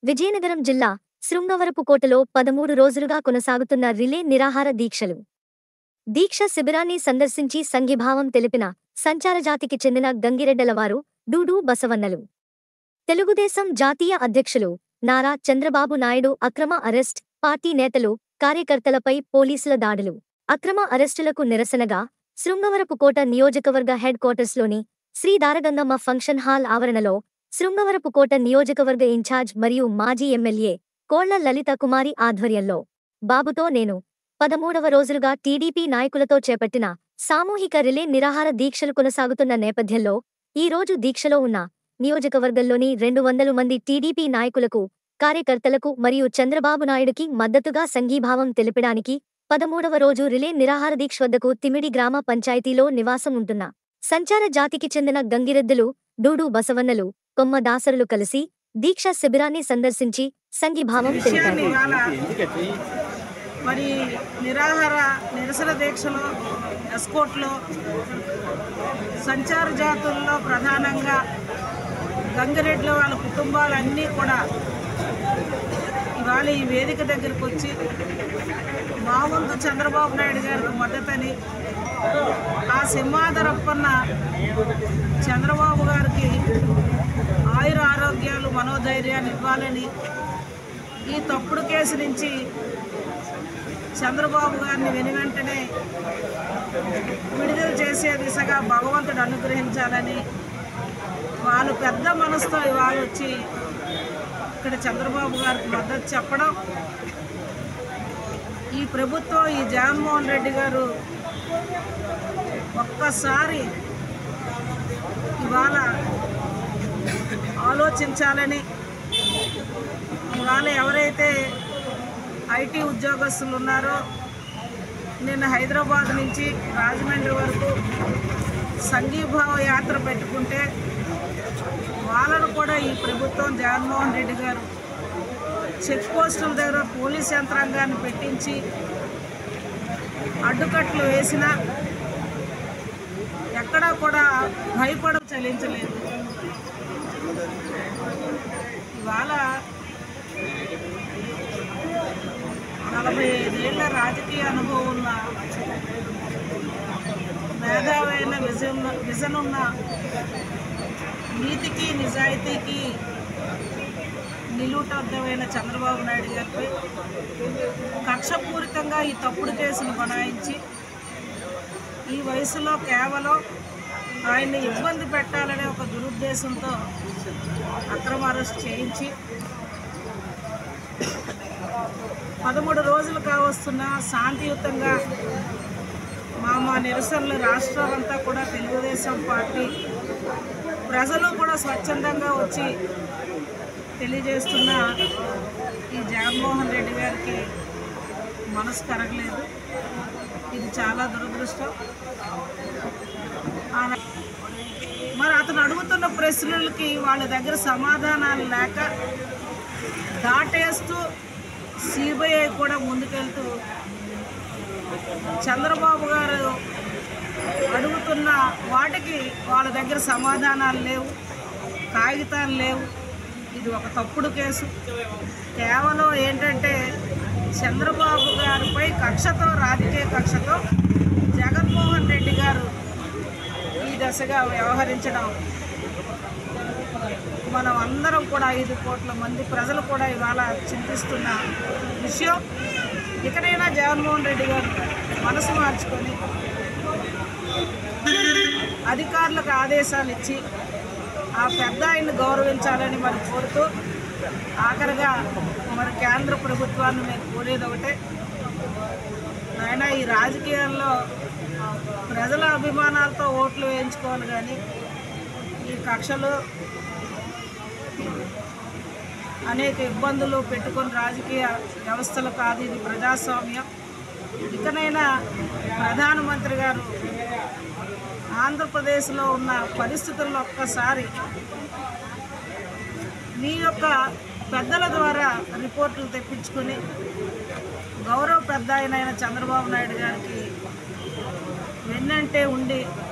విజయనగరం జిల్లా శృంగవరపుకోటలో పదమూడు రోజులుగా కొనసాగుతున్న రిలే నిరాహార దీక్షలు దీక్ష శిబిరాన్ని సందర్శించి సంఘీభావం తెలిపిన సంచారజాతికి చెందిన గంగిరెడ్డలవారు డూడు బసవన్నలు తెలుగుదేశం జాతీయ అధ్యక్షులు నారా చంద్రబాబు నాయుడు అక్రమ అరెస్ట్ పార్టీ నేతలు కార్యకర్తలపై పోలీసుల దాడులు అక్రమ అరెస్టులకు నిరసనగా శృంగవరపుకోట నియోజకవర్గ హెడ్ క్వార్టర్స్లోని శ్రీ దారగంగమ్మ ఫంక్షన్ హాల్ ఆవరణలో శృంగవరపుకోట నియోజకవర్గ ఇన్ఛార్జ్ మరియు మాజీ ఎమ్మెల్యే కోళ్ల లలిత కుమారి ఆధ్వర్యంలో బాబుతో నేను పదమూడవ రోజులుగా టీడీపీ నాయకులతో చేపట్టిన సామూహిక రిలే నిరాహార దీక్షలు కొనసాగుతున్న నేపథ్యంలో ఈ రోజు దీక్షలో ఉన్న నియోజకవర్గంలోని రెండు వందల మంది టీడీపీ నాయకులకు కార్యకర్తలకు మరియు చంద్రబాబు నాయుడుకి మద్దతుగా సంఘీభావం తెలిపడానికి పదమూడవ రోజు రిలే నిరాహార దీక్ష వద్దకు తిమిడి గ్రామ పంచాయతీలో నివాసం ఉంటున్న సంచార జాతికి చెందిన గంగిరెద్దులు డూడు బసవన్నలు కొమ్మ దాసరులు కలిసి దీక్షా శిబిరాన్ని సందర్శించి సంఘీభావం విషయాన్ని తెలిపారు ఇవాళ మరి నిరాహార నిరసన దీక్షలో ఎస్కోట్లో సంచార జాతుల్లో ప్రధానంగా గంగిరెడ్ల వాళ్ళ కుటుంబాలన్నీ కూడా ఇవాళ ఈ వేదిక దగ్గరికి వచ్చి మా వంతు చంద్రబాబు నాయుడు గారికి మద్దతని ఆ సింహాదరప్పన్న చంద్రబాబు గారికి ఆయుర ఆరోగ్యాలు మనోధైర్యాన్ని ఇవ్వాలని ఈ తప్పుడు కేసు నుంచి చంద్రబాబు గారిని వెను వెంటనే విడుదల చేసే దిశగా భగవంతుడు అనుగ్రహించాలని వాళ్ళు పెద్ద మనసుతో ఇవాళ వచ్చి ఇక్కడ చంద్రబాబు గారికి మద్దతు చెప్పడం ఈ ప్రభుత్వం ఈ జగన్మోహన్ రెడ్డి గారు ఒక్కసారి ఇవాళ ఆలోచించాలని ఇవాళ ఎవరైతే ఐటీ ఉద్యోగస్తులు ఉన్నారో నిన్న హైదరాబాద్ నుంచి రాజమండ్రి వరకు సంఘీభావ యాత్ర పెట్టుకుంటే వాళ్ళను కూడా ఈ ప్రభుత్వం జగన్మోహన్ రెడ్డి గారు చెక్ పోస్టుల దగ్గర పోలీస్ యంత్రాంగాన్ని పెట్టించి అడ్డుకట్లు వేసినా ఎక్కడా కూడా భయపడ చలించలేదు ఇవాళ నలభై ఐదేళ్ల రాజకీయ అనుభవం ఉన్న మేధావైన విజన్ విజన్ ఉన్న నీతికి నిజాయితీకి నిలువుటద్దమైన చంద్రబాబు నాయుడు గారిపై కక్షపూరితంగా ఈ తప్పుడు కేసును బనాయించి ఈ వయసులో కేవలం ఆయన్ని ఇబ్బంది పెట్టాలనే ఒక దురుద్దేశంతో అక్రమ అరెస్ట్ చేయించి పదమూడు రోజులు కావస్తున్న శాంతియుతంగా మా మా నిరసనలు రాష్ట్రం అంతా కూడా తెలుగుదేశం పార్టీ ప్రజలు కూడా స్వచ్ఛందంగా వచ్చి తెలియజేస్తున్న ఈ జగన్మోహన్ రెడ్డి గారికి మనసు కరగలేదు ఇది చాలా దురదృష్టం ఆయన- మరి అతను అడుగుతున్న ప్రశ్నలకి వాళ్ళ దగ్గర సమాధానాలు లేక దాటేస్తూ సిబిఐ కూడా ముందుకెళ్తూ చంద్రబాబు గారు అడుగుతున్న వాటికి వాళ్ళ దగ్గర సమాధానాలు లేవు కాగితాలు లేవు ఇది ఒక తప్పుడు కేసు కేవలం ఏంటంటే చంద్రబాబు గారిపై కక్షతో రాజకీయ కక్షతో జగన్మోహన్ రెడ్డి గారు ఈ దశగా వ్యవహరించడం మనం అందరం కూడా ఐదు కోట్ల మంది ప్రజలు కూడా ఇవాళ చింతిస్తున్న విషయం ఇకనైనా జగన్మోహన్ రెడ్డి గారు మనసు మార్చుకొని అధికారులకు ఆదేశాలు ఇచ్చి ఆ పెద్ద ఆయన్ని గౌరవించాలని మరి కోరుతూ ఆఖరిగా మరి కేంద్ర ప్రభుత్వాన్ని మేము కోరేది ఒకటే నాయన ఈ రాజకీయాల్లో ప్రజల అభిమానాలతో ఓట్లు వేయించుకోవాలి కానీ ఈ కక్షలు అనేక ఇబ్బందులు పెట్టుకొని రాజకీయ వ్యవస్థలు కాదు ఇది ప్రజాస్వామ్యం ఇకనైనా ప్రధానమంత్రి గారు ఆంధ్రప్రదేశ్లో ఉన్న పరిస్థితుల్లో ఒక్కసారి మీ యొక్క పెద్దల ద్వారా రిపోర్టులు తెప్పించుకొని గౌరవ పెద్ద ఆయన చంద్రబాబు నాయుడు గారికి వెన్నంటే ఉండి